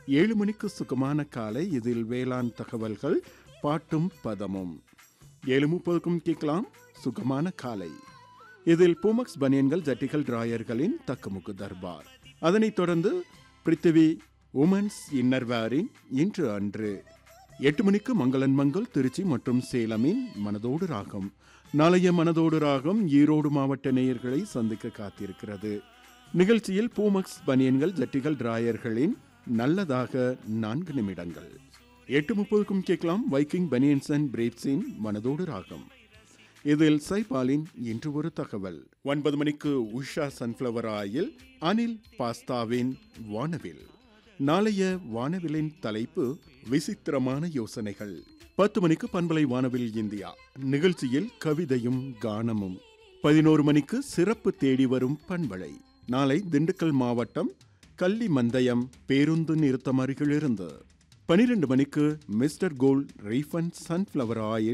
ஏழு மணிக்கு சுகமான காலை இதில் வேளாண் தகவல்கள் பாட்டும் பதமும் ஏழு முப்பதுக்கும் கேட்கலாம் சுகமான காலை இதில் பூமக்ஸ் பனியன்கள் ஜட்டிகள் டிராயர்களின் தக்குமுக்கு தர்பார் அதனைத் தொடர்ந்து பிருத்திவி உமன்ஸ் இன்னர்வேரின் இன்று அன்று எட்டு மணிக்கு மங்களன் மங்கள் திருச்சி மற்றும் சேலமின் மனதோடு ராகம் நாளைய மனதோடு ராகம் ஈரோடு மாவட்ட நேயர்களை சந்திக்க காத்திருக்கிறது நிகழ்ச்சியில் பூமக்ஸ் பனியன்கள் ஜட்டிகள் டிராயர்களின் நல்லதாக நான்கு நிமிடங்கள் எட்டு முப்பதுக்கும் கேட்கலாம் வைக்கிங் பனியன்ஸ் அண்ட் பிரேப்ஸின் மனதோடு ராகம் இதில் சைபாலின் இன்று ஒரு தகவல் ஒன்பது மணிக்கு உஷா சன்ஃப்ளவர் ஆயில் அனில் பாஸ்தாவின் வானவில் நாளைய வானவிலின் தலைப்பு விசித்திரமான யோசனைகள் பத்து மணிக்கு பண்பலை வானவில் இந்தியா நிகழ்ச்சியில் கவிதையும் கானமும் பதினோரு மணிக்கு சிறப்பு தேடி வரும் பண்பலை நாளை திண்டுக்கல் மாவட்டம் கள்ளி மந்தயம் பேருந்து நிறுத்தம் அருகிலிருந்து பனிரெண்டு மணிக்கு mister gold refund sunflower oil